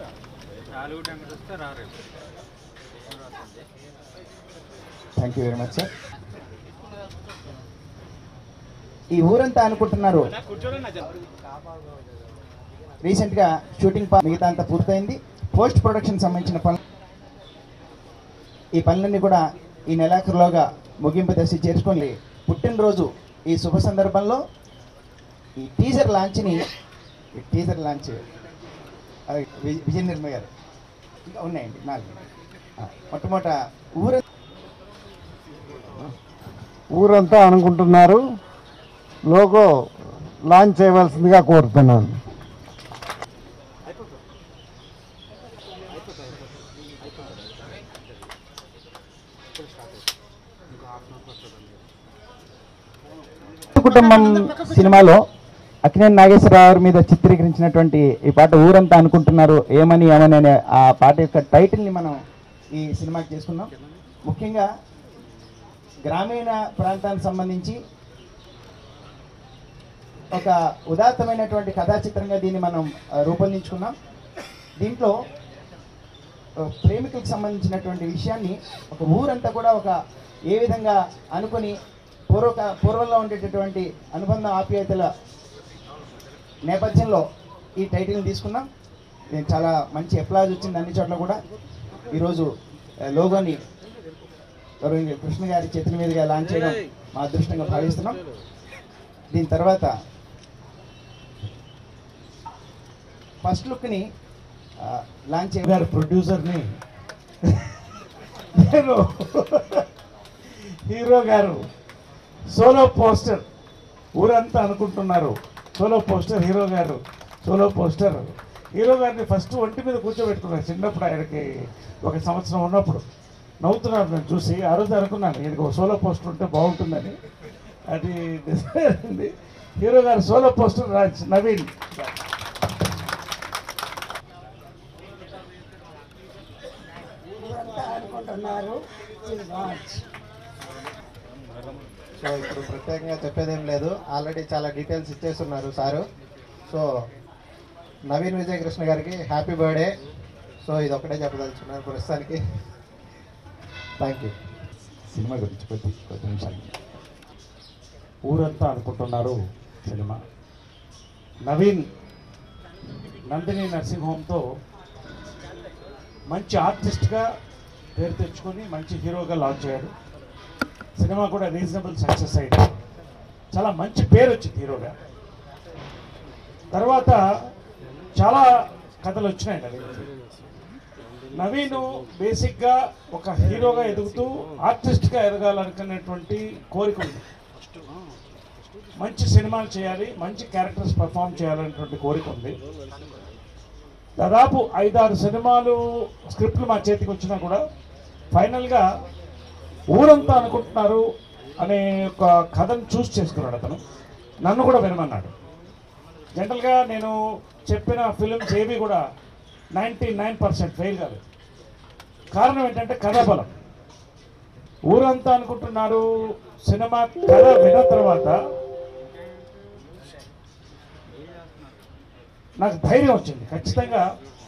నాలుగు టెంకలు వస్తే రా రేపు thank you very much sir ఈ ఊరంతా అనుకుంటున్నారు రీసెంట్గా షూటింగ్ పా- మిగతా అంతా పూర్తయింది పోస్ట్ ప్రొడక్షన్ సంబంధించిన పనులు ఈ పనులన్నీ కూడా ఈ నెలాఖరులోగా ముగింపు దశ చేర్చుకొని పుట్టినరోజు ఈ శుభ సందర్భంలో ఈ టీజర్ లాంచ్ని ఈ టీజర్ లాంచ్ అది వి- విజయ నిర్మల్ గారు ఇంకా ఉన్నాయండి నాలుగు ఆ, మొట్టమొదట ఊర ఊరంతా అనుకుంటున్నారు లోగో లాంచ్ చేయవలసిందిగా కోరుతున్నాను కుటుంబం సినిమాలో అక్కినేని నాగేశ్వరరావు గారి మీద చిత్రీకరించినటువంటి ఈ పాట ఊరంతా అనుకుంటున్నారు ఏమని ఏమని అనే ఆ పాట యొక్క టైటిల్ని మనం ఈ సినిమాకి చేసుకున్నాం ముఖ్యంగా గ్రామీణ ప్రాంతానికి సంబంధించి ఒక ఉదాత్తమైనటువంటి కథా చిత్రంగా దీన్ని మనం ఆ, రూపొందించుకున్నాం దీంట్లో ఆ, ప్రేమికులకు సంబంధించినటువంటి విషయాన్ని ఒక ఊరంతా కూడా ఒక ఏ విధంగా అనుకొని పూర్వక పూర్వంలో ఉండేటటువంటి అనుబంధ ఆప్యాయతల నేపథ్యంలో ఈ టైటిల్ని తీసుకున్నాం దీనికి చాలా మంచి అప్లాజ్ వచ్చింది అన్ని చోట్ల కూడా ఈరోజు ఆ, లోగోని గౌరవనీయ కృష్ణ గారి చేతుల మీదుగా లాంచ్ చేయడం మా అదృష్టంగా భావిస్తున్నాం దీని తర్వాత ఫస్ట్ లుక్ని లాంచ్ చేయడం గారి ప్రొడ్యూసర్ని నేను హీరో గారు సోలో పోస్టర్ ఊరంతా అనుకుంటున్నారు సోలో పోస్టర్ హీరో గారు సోలో పోస్టర్ హీరో గారిని ఫస్ట్ ఒంటి మీద కూర్చోబెట్టుకున్నాను చిన్నప్పుడు ఆయనకి ఒక సంవత్సరం ఉన్నప్పుడు నవ్వుతున్నారు నేను చూసి ఆ రోజు అనుకున్నాను ఈయనకి ఒక సోలో పోస్టర్ ఉంటే బాగుంటుందని అది నిజమైంది హీరో గారు సోలో పోస్టర్ రాజ్ నవీన్ ఊరంతా అనుకుంటున్నారు ఇది వాచ్ సో ఇప్పుడు ప్రత్యేకంగా చెప్పేదేం లేదు ఆల్రెడీ చాలా డీటెయిల్స్ ఇచ్చేస్తున్నారు సారు సో నవీన్ విజయ్ కృష్ణ గారికి హ్యాపీ బర్త్డే సో ఇది ఒకటే చెప్పదలుచుకున్నాను ప్రస్తుతానికి థ్యాంక్ యూ సినిమా గురించి కొద్ది కొద్ది నిమిషాలు ఊరంతా అనుకుంటున్నారు సినిమా నవీన్ నందిని నర్సింగ్ హోమ్తో మంచి ఆర్టిస్ట్గా పేరు తెచ్చుకొని మంచి హీరోగా లాంచ్ అయ్యాడు సినిమా కూడా రీజనబుల్ సక్సెస్ అయింది చాలా మంచి పేరు వచ్చింది హీరోగా తర్వాత చాలా కథలు వచ్చినాయి నవీన్కి నవీన్ బేసిక్గా ఒక హీరోగా ఎదుగుతూ ఆర్టిస్ట్గా ఎదగాలనుకునేటువంటి కోరిక ఉంది మంచి సినిమాలు చేయాలి మంచి క్యారెక్టర్స్ పర్ఫామ్ చేయాలనేటువంటి కోరిక ఉంది దాదాపు ఐదారు సినిమాలు స్క్రిప్ట్లు మా చేతికి వచ్చినా కూడా ఫైనల్గా ఊరంతా అనుకుంటున్నారు అనే ఒక కథను చూస్ చేసుకున్నాడు అతను నన్ను కూడా వినమన్నాడు జనరల్గా నేను చెప్పిన ఫిలిమ్స్ ఏవి కూడా నైంటీ నైన్ పర్సెంట్ ఫెయిల్ కాదు కారణం ఏంటంటే కథాబలం ఊరంతా అనుకుంటున్నారు సినిమా కథ విన్న తర్వాత నాకు ధైర్యం వచ్చింది ఖచ్చితంగా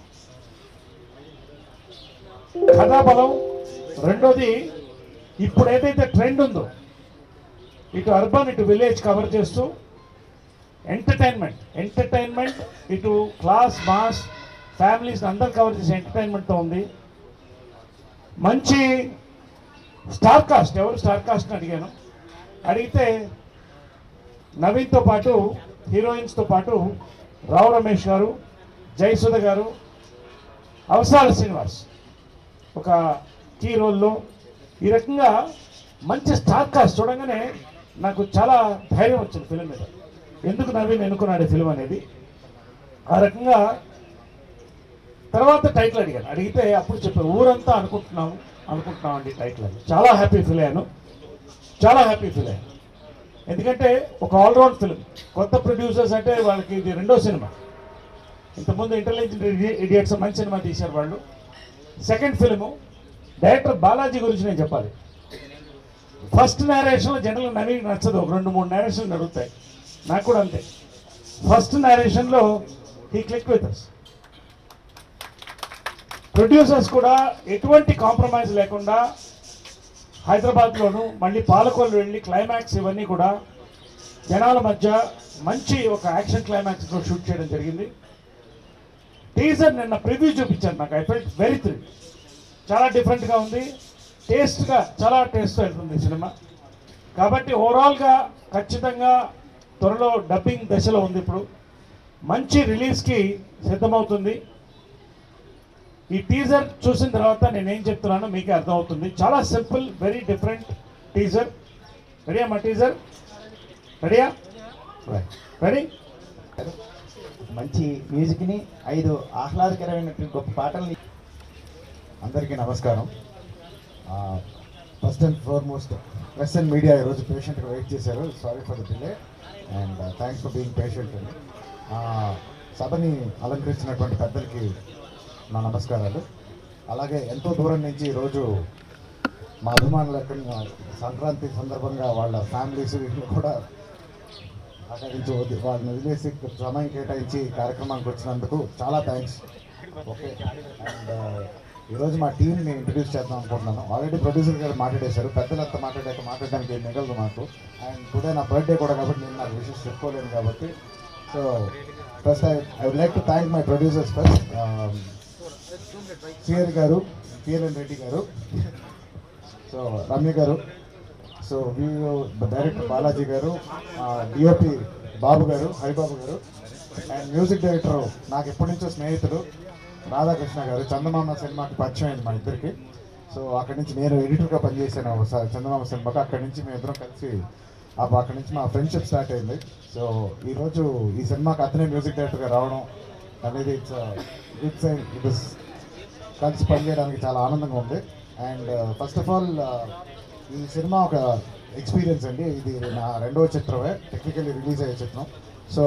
కథాబలం రెండోది ఇప్పుడు ఏదైతే ట్రెండ్ ఉందో ఇటు అర్బన్ ఇటు విలేజ్ కవర్ చేస్తూ ఎంటర్టైన్మెంట్ ఎంటర్టైన్మెంట్ ఇటు క్లాస్ మాస్ ఫ్యామిలీస్ అందరు కవర్ చేసే ఎంటర్టైన్మెంట్తో ఉంది మంచి స్టార్ కాస్ట్ ఎవరు స్టార్ కాస్ట్ని అడిగాను అడిగితే నవీన్తో పాటు హీరోయిన్స్తో పాటు రావు రమేష్ గారు జయసుధ గారు అవసరాల శ్రీనివాస్ ఒక కీ రోల్లో ఈ రకంగా మంచి స్టార్ కాస్ట్ చూడంగానే నాకు చాలా ధైర్యం వచ్చింది ఫిలిం మీద ఎందుకు నవీన్ ఎన్నుకున్నాడు ఈ ఫిలిం అనేది ఆ రకంగా తర్వాత టైటిల్ అడిగాను అడిగితే అప్పుడు చెప్పారు ఊరంతా అనుకుంటున్నాం అనుకుంటున్నాం అండి టైటిల్ అని చాలా హ్యాపీ ఫీల్ అయ్యాను చాలా హ్యాపీ ఫీల్ అయ్యాను ఎందుకంటే ఒక ఆల్రౌండ్ ఫిలిం కొత్త ప్రొడ్యూసర్స్ అంటే వాళ్ళకి ఇది రెండో సినిమా ఇంతకుముందు ఇంటెలిజెంట్ ఇడియట్స్ మంచి సినిమా తీశారు వాళ్ళు సెకండ్ ఫిలిము డైరెక్టర్ బాలాజీ గురించి నేను చెప్పాలి ఫస్ట్ నేరేషన్లో జనరల్ నవీన్ నచ్చదు ఒక రెండు మూడు నేరేషన్ నడుగుతాయి నాకు కూడా అంతే ఫస్ట్ నేరేషన్లో he click with us producers కూడా ఎటువంటి కాంప్రమైజ్ లేకుండా హైదరాబాద్లోను మళ్ళీ పాలకొల్లు వెళ్ళి క్లైమాక్స్ ఇవన్నీ కూడా జనాల మధ్య మంచి ఒక యాక్షన్ క్లైమాక్స్తో షూట్ చేయడం జరిగింది టీజర్ నిన్న ప్రివ్యూ చూపించాను నాకు ఐ ఫెల్ట్ వెరీ థ్రిల్ చాలా డిఫరెంట్గా ఉంది టేస్ట్గా చాలా టేస్ట్ వెళ్తుంది ఈ సినిమా కాబట్టి ఓవరాల్గా ఖచ్చితంగా త్వరలో డబ్బింగ్ దశలో ఉంది ఇప్పుడు మంచి రిలీజ్కి సిద్ధమవుతుంది ఈ టీజర్ చూసిన తర్వాత నేనేం చెప్తున్నానో మీకే అర్థమవుతుంది చాలా సింపుల్ వెరీ డిఫరెంట్ టీజర్ రెడీయా మా టీజర్ రెడీయా రెడీ మంచి మ్యూజిక్ని ఐదు ఆహ్లాదకరమైనటువంటి గొప్ప పాటల్ని అందరికీ నమస్కారం first and foremost press and media ఈరోజు పేషెంట్గా వెయిట్ చేశారు sorry for the delay and thanks for being patient అండి ఆ, సభని అలంకరించినటువంటి పెద్దలకి నా నమస్కారాలు అలాగే ఎంతో దూరం నుంచి ఈరోజు మా అభిమానులు ఎక్కడ సంక్రాంతి సందర్భంగా వాళ్ళ ఫ్యామిలీస్ వీళ్ళు కూడా అక్కడి నుంచి వదిలి- వాళ్ళని వదిలేసి సమయం కేటాయించి ఈ కార్యక్రమానికి వచ్చినందుకు చాలా థ్యాంక్స్ ఓకే అండ్ ఈరోజు మా టీంని ఇంట్రడ్యూస్ చేద్దాం అనుకుంటున్నాను ఆల్రెడీ ప్రొడ్యూసర్ గారు మాట్లాడేశారు పెద్దలంతా మాట్లాడాక మాట్లాడడానికి ఏం మిగలదు మాకు అండ్ టుడే నా బర్త్డే కూడా కాబట్టి నేను నాకు విషయం చెప్పుకోలేను కాబట్టి so first I I would like to thank my producers first CR garu PLN Reddy garu so Ramya గారు సో వీళ్ళు డైరెక్టర్ బాలాజీ గారు డిఓపి బాబు గారు హరిబాబు గారు అండ్ మ్యూజిక్ డైరెక్టర్ నాకు ఎప్పటి నుంచో స్నేహితుడు రాధాకృష్ణ గారు చందమామ సినిమాకి పరిచయం అయింది మా ఇద్దరికి సో అక్కడి నుంచి నేను ఎడిటర్గా పనిచేశాను ఒకసారి చందమామ సినిమాకి అక్కడి నుంచి మేము ఇద్దరం కలిసి ఆ అక్కడి నుంచి మా ఫ్రెండ్షిప్ స్టార్ట్ అయింది సో ఈరోజు ఈ సినిమాకి అతనే మ్యూజిక్ డైరెక్టర్గా రావడం అనేది it's good sign it is కలిసి పనిచేయడానికి చాలా ఆనందంగా ఉంది అండ్ ఫస్ట్ ఆఫ్ ఆల్ ఈ సినిమా ఒక ఎక్స్పీరియన్స్ అండి ఇది నా రెండవ చిత్రమే టెక్నికల్లీ రిలీజ్ అయ్యే చిత్రం సో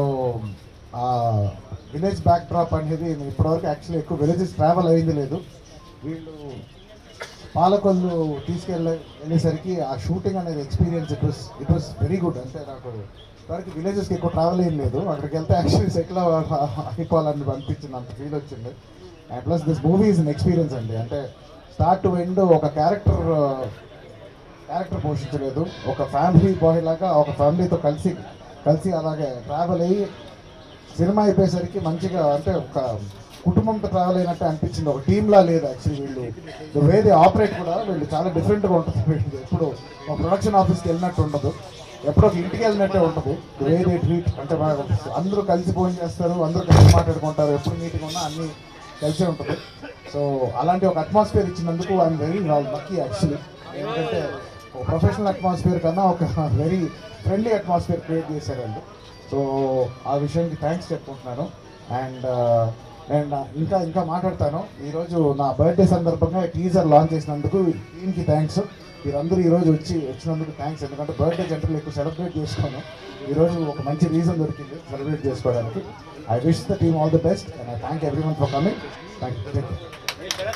విలేజ్ బ్యాక్ డ్రాప్ అనేది నేను ఇప్పటివరకు యాక్చువల్లీ ఎక్కువ విలేజెస్ ట్రావెల్ అయింది లేదు వీళ్ళు పాలకొల్లు తీసుకెళ్ళ వెళ్ళేసరికి ఆ షూటింగ్ అనేది experience it was it was very good అంటే నాకు వరకు విలేజెస్కి ఎక్కువ ట్రావెల్ ఏం లేదు అక్కడికి వెళ్తే యాక్చువల్లీ సెటిల్ అయిపోవాలని అనిపించింది అంత ఫీల్ వచ్చింది and plus this movie is an experience అండి అంటే స్టార్ట్ టు ఎండ్ ఒక క్యారెక్టర్ క్యారెక్టర్ పోషించలేదు ఒక ఫ్యామిలీ బాయ్ లాగా ఒక ఫ్యామిలీతో కలిసి కలిసి అలాగే ట్రావెల్ అయ్యి సినిమా అయిపోయేసరికి మంచిగా అంటే ఒక కుటుంబంతో ట్రావెల్ అయినట్టు అనిపించింది ఒక టీంలా లేదు యాక్చువల్లీ వీళ్ళు వేది ఆపరేట్ కూడా వీళ్ళు చాలా డిఫరెంట్గా ఉంటుంది వీళ్ళు ఎప్పుడు ఒక ప్రొడక్షన్ ఆఫీస్కి వెళ్ళినట్టు ఉండదు ఎప్పుడో ఒక ఇంటికి వెళ్ళినట్టే ఉంటుంది వేది ట్రీట్ అంటే మన అందరూ కలిసి భోజనం చేస్తారు అందరూ కలిసి మాట్లాడుకుంటారు ఎప్పుడు మీటింగ్ ఉన్నా అన్నీ కలిసే ఉంటుంది సో అలాంటి ఒక అట్మాస్ఫియర్ ఇచ్చినందుకు ఐఎమ్ వెరీ లక్కీ యాక్చువల్లీ ఎందుకంటే ఒక ప్రొఫెషనల్ అట్మాస్ఫియర్ కన్నా ఒక వెరీ ఫ్రెండ్లీ అట్మాస్ఫియర్ క్రియేట్ చేశారండి సో ఆ విషయానికి థ్యాంక్స్ చెప్పుకుంటున్నాను అండ్ అండ్ ఇంకా ఇంకా మాట్లాడతాను ఈరోజు నా బర్త్డే సందర్భంగా టీజర్ లాంచ్ చేసినందుకు టీమ్కి థ్యాంక్స్ మీరందరూ ఈరోజు వచ్చి వచ్చినందుకు థ్యాంక్స్ ఎందుకంటే బర్త్డే జంటలు ఎక్కువ సెలబ్రేట్ చేసుకోను ఈరోజు ఒక మంచి రీజన్ దొరికింది సెలబ్రేట్ చేసుకోవడానికి I wish the team all the best and I thank everyone for coming thank you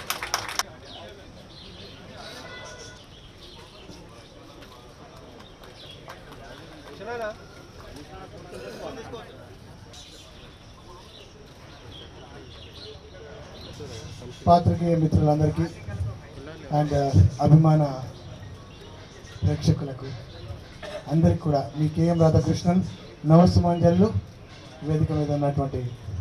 పాత్రికేయ మిత్రులందరికీ అండ్ అభిమాన ప్రేక్షకులకు అందరికి కూడా మీ కేఎం రాధాకృష్ణన్ నమస్సుమాంజలు వేదిక మీద ఉన్నటువంటి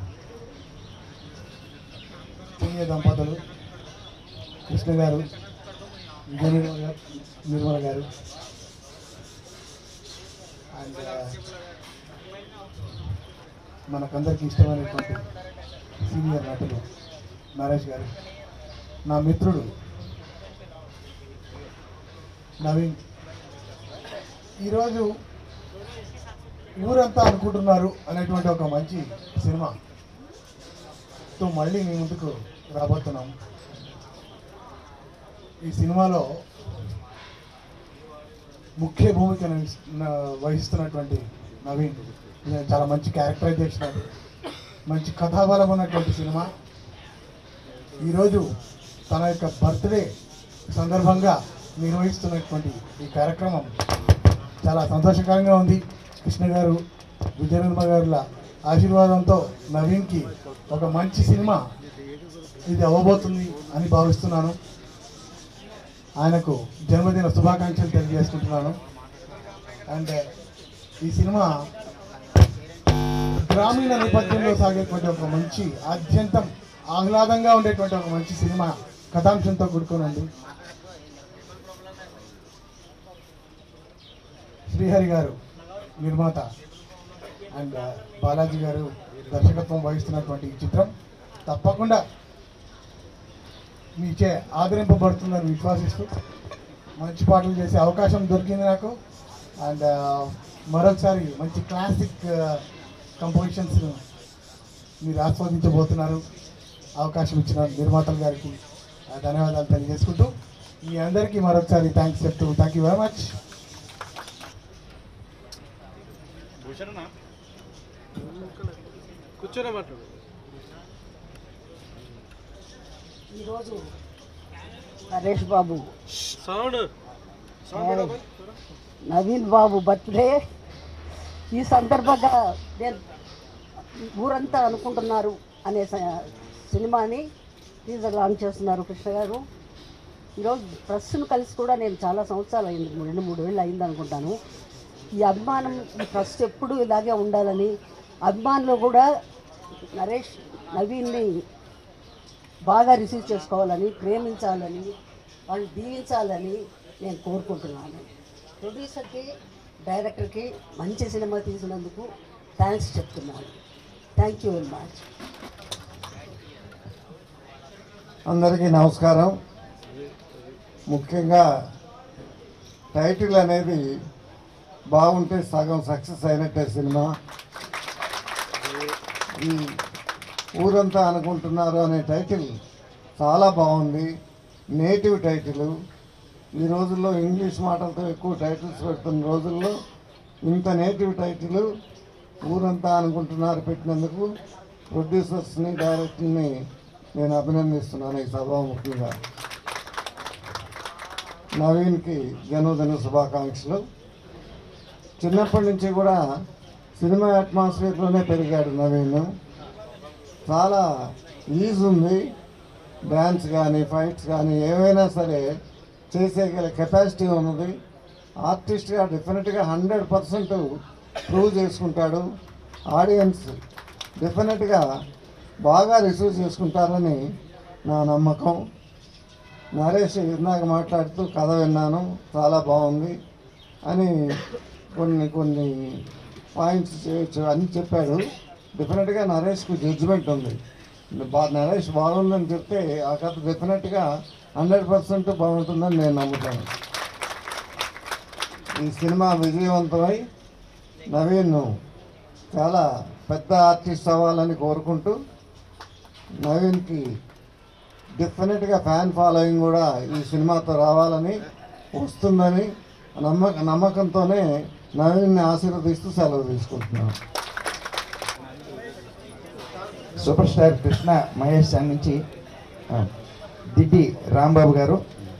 పుణ్య దంపతులు కృష్ణ గారు విజయ నిర్మల గారు నిర్మల గారు అండ్ మనకందరికీ ఇష్టమైనటువంటి సీనియర్ నటులు నరేష్ గారు నా మిత్రుడు నవీన్ ఈరోజు ఊరంతా అనుకుంటున్నారు అనేటువంటి ఒక మంచి సినిమాతో మళ్ళీ మీ ముందుకు రాబోతున్నాం ఈ సినిమాలో ముఖ్య భూమిక వహిస్తున్నటువంటి నవీన్ ఈయన చాలా మంచి క్యారెక్టరైజేషన్ మంచి కథాబలం ఉన్నటువంటి సినిమా ఈరోజు తన యొక్క బర్త్డే సందర్భంగా నిర్వహిస్తున్నటువంటి ఈ కార్యక్రమం చాలా సంతోషకరంగా ఉంది కృష్ణ గారు విజయనిర్మ గారుల ఆశీర్వాదంతో నవీన్కి ఒక మంచి సినిమా ఇది అవ్వబోతుంది అని భావిస్తున్నాను ఆయనకు జన్మదిన శుభాకాంక్షలు తెలియజేసుకుంటున్నాను అండ్ ఈ సినిమా గ్రామీణ నేపథ్యంలో సాగేటువంటి ఒక మంచి ఆద్యంతం ఆహ్లాదంగా ఉండేటువంటి ఒక మంచి సినిమా కథాంశంతో కూడుకొని ఉంది శ్రీహరి గారు నిర్మాత అండ్ బాలాజీ గారు దర్శకత్వం వహిస్తున్నటువంటి ఈ చిత్రం తప్పకుండా మీచే ఆదరింపబడుతుందని విశ్వాసిస్తూ మంచి పాటలు చేసే అవకాశం దొరికింది నాకు అండ్ మరొకసారి మంచి క్లాసిక్ కంపోజిషన్స్ మీరు ఆస్వాదించబోతున్నారు అవకాశం ఇచ్చిన నిర్మాతల గారికి ఆ, ధన్యవాదాలు తెలియజేసుకుంటూ మీ అందరికీ మరొకసారి థ్యాంక్స్ చెప్తూ థ్యాంక్ యూ వెరీ మచ్ ఈరోజు నరేష్ బాబు నవీన్ బాబు బర్త్డే ఈ సందర్భంగా నేను ఊరంతా అనుకుంటున్నారు అనే స- సినిమాని టీజర్ లాంచ్ చేస్తున్నారు కృష్ణ గారు ఈరోజు ప్రెస్ను కలిసి కూడా నేను చాలా సంవత్సరాలు అయింది రెండు మూడు ఏళ్ళు అయింది అనుకుంటాను ఈ అభిమానం ఈ ట్రస్ట్ ఎప్పుడూ ఇలాగే ఉండాలని అభిమానులు కూడా నరేష్ నవీన్ని బాగా రిసీవ్ చేసుకోవాలని ప్రేమించాలని వాళ్ళు దీవించాలని నేను కోరుకుంటున్నాను ప్రొడ్యూసర్కి డైరెక్టర్కి మంచి సినిమా తీసినందుకు థ్యాంక్స్ చెప్తున్నాను థ్యాంక్ యూ వెరీ మచ్ అందరికీ నమస్కారం ముఖ్యంగా టైటిల్ అనేది బాగుంటే సగం సక్సెస్ అయినట్టే సినిమా ఈ ఊరంతా అనుకుంటున్నారు అనే టైటిల్ చాలా బాగుంది నేటివ్ టైటిల్ ఈ రోజుల్లో ఇంగ్లీష్ మాటలతో ఎక్కువ టైటిల్స్ పెడుతున్న రోజుల్లో ఇంత నేటివ్ టైటిల్ ఊరంతా అనుకుంటున్నారు పెట్టినందుకు ప్రొడ్యూసర్స్ని డైరెక్టర్ని నేను అభినందిస్తున్నాను ఈ సభాముఖంగా నవీన్కి జన్మదిన శుభాకాంక్షలు చిన్నప్పటి నుంచి కూడా సినిమా అట్మాస్ఫియర్లోనే పెరిగాడు నవీన్ చాలా ఈజ్ ఉంది డ్యాన్స్ కానీ ఫైట్స్ కానీ ఏవైనా సరే చేసేగల కెపాసిటీ ఉన్నది ఆర్టిస్ట్గా డెఫినెట్గా హండ్రెడ్ పర్సెంట్ ప్రూవ్ చేసుకుంటాడు ఆడియన్స్ డెఫినెట్గా బాగా రిసీవ్ చేసుకుంటారని నా నమ్మకం నరేష్ ఇందాక మాట్లాడుతూ కథ విన్నాను చాలా బాగుంది అని కొన్ని కొన్ని పాయింట్స్ చేయొచ్చు అని చెప్పాడు డెఫినెట్గా నరేష్కు జడ్జిమెంట్ ఉంది బా నరేష్ బాగుందని చెప్తే ఆ కథ డెఫినెట్గా హండ్రెడ్ పర్సెంట్ బాగుంటుందని నేను నమ్ముతాను ఈ సినిమా విజయవంతమై నవీన్ చాలా పెద్ద ఆర్టిస్ట్ అవ్వాలని కోరుకుంటూ నవీన్కి డెఫినెట్గా ఫ్యాన్ ఫాలోయింగ్ కూడా ఈ సినిమాతో రావాలని వస్తుందని నమ్మక నమ్మకంతోనే నవీన్ని ఆశీర్వదిస్తూ సెలవు తీసుకుంటున్నాను super star Krishna Mahesh sir నుంచి ఆ, దిడ్డి రాంబాబు గారు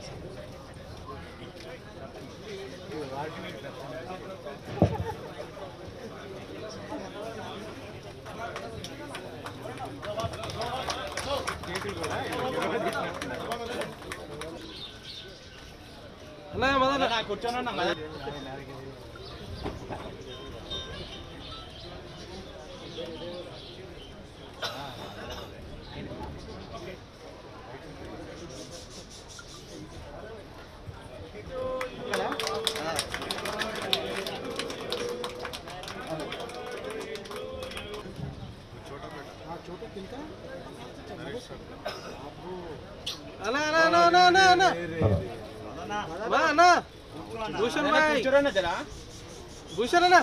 भूषण भाई भूषण है ना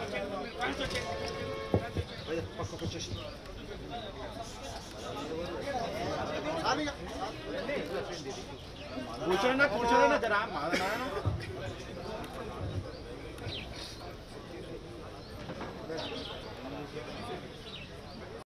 కూర్చోండి కూర్చోండి జరా మాదనా